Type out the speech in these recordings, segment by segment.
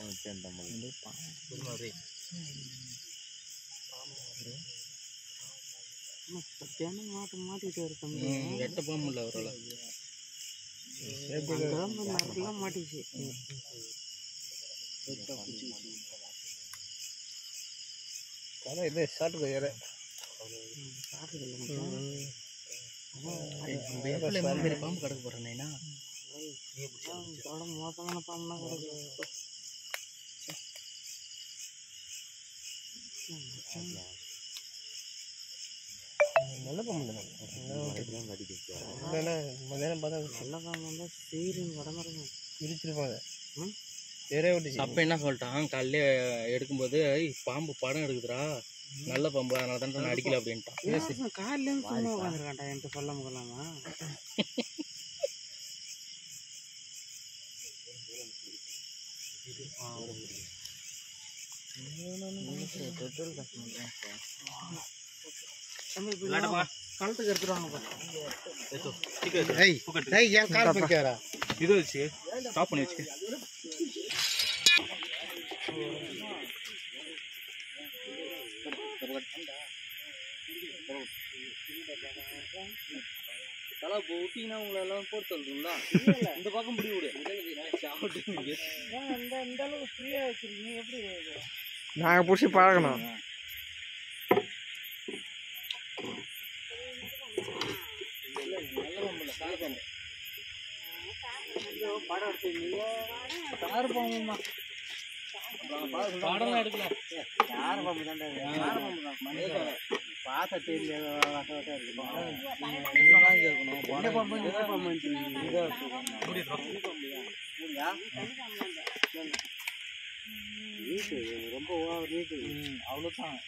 தினம் மாட்டு மாட்டிட்டு இருக்கோம் எட்ட போக முடியல அவரால் நிறைய மாட்டிச்சு அதான் இது ஷார்ட் போயிரு நம்ம எப்படி எவ்வளோ பெரிய பாம்பு கிடக்க போகிறேன்னா இதோட மோசமான பாம்புனா கிடைக்கும் நல்ல பாம்பு இல்லைன்னா மதியானம் பார்த்தா நல்ல பாம்பு வந்தால் சீரின் உடம்புறங்க இடிச்சிருப்பாங்க ம்? வேறே ஓட்டிச்சு அப்போ என்ன சொல்லிட்டான் காலையில எடுக்கும்போது "ஏய், பாம்பு படம் எடுக்குதுடா நல்ல பாம்பு அதனால தான் நான் அடிக்கல அப்படின்ட்டான் காலையிலேருந்து சும்மா உட்காந்துருக்கான்டா என்கிட்ட சொல்ல முடியலாமா களத்துக்கு எடுத்துருவாங்க ஏய் ஏய் ஏன் கால் வைக்காரா இது வச்சு ஸ்டாப் பண்ணி வச்சு தலா இப்போ விட்டீங்கன்னா உங்களை எல்லாம் போட்டு தள்ளுங்களா இந்த பக்கம் பிடி விடு இந்த இந்த அளவுக்கு ஃப்ரீயாக வச்சிருக்கீங்க எப்படி நாங்கள் பிடிச்சி பழகணும் படம் எடுத்துருந்தீங்க யார் பாம்புமா படம்லாம் எடுக்கல யார் பாம்பு தாண்டா இது? யார் பாம்பு தான் பார்த்தா தெரியல வட்ட வட்ட இருக்கு என்ன பாம்பு என்ன பாம்பு நீட்டு ரொம்ப ஓவர் நீட்டு அவ்வளோதான்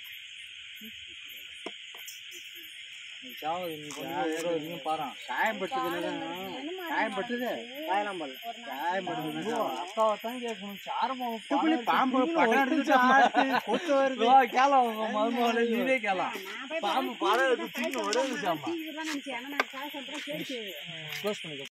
பாரு காயம் பட்டுது காயம் பட்டுது காயலாம் பல்ல காயம் பட்டுது அக்காவை தான் கேட்கணும் சாரமா இப்படி பாம்பு படம் எடுத்துட்டு ஆட்டு கொத்து வருது கேலாம் மருமகளே நீதே கேலாம் பாம்பு படம் எடுத்து தூக்கி உடனே நினைச்சேன் ஆனா நான் காசு அப்புறம் கேட்டு க்ளோஸ் பண்ணிக்கோ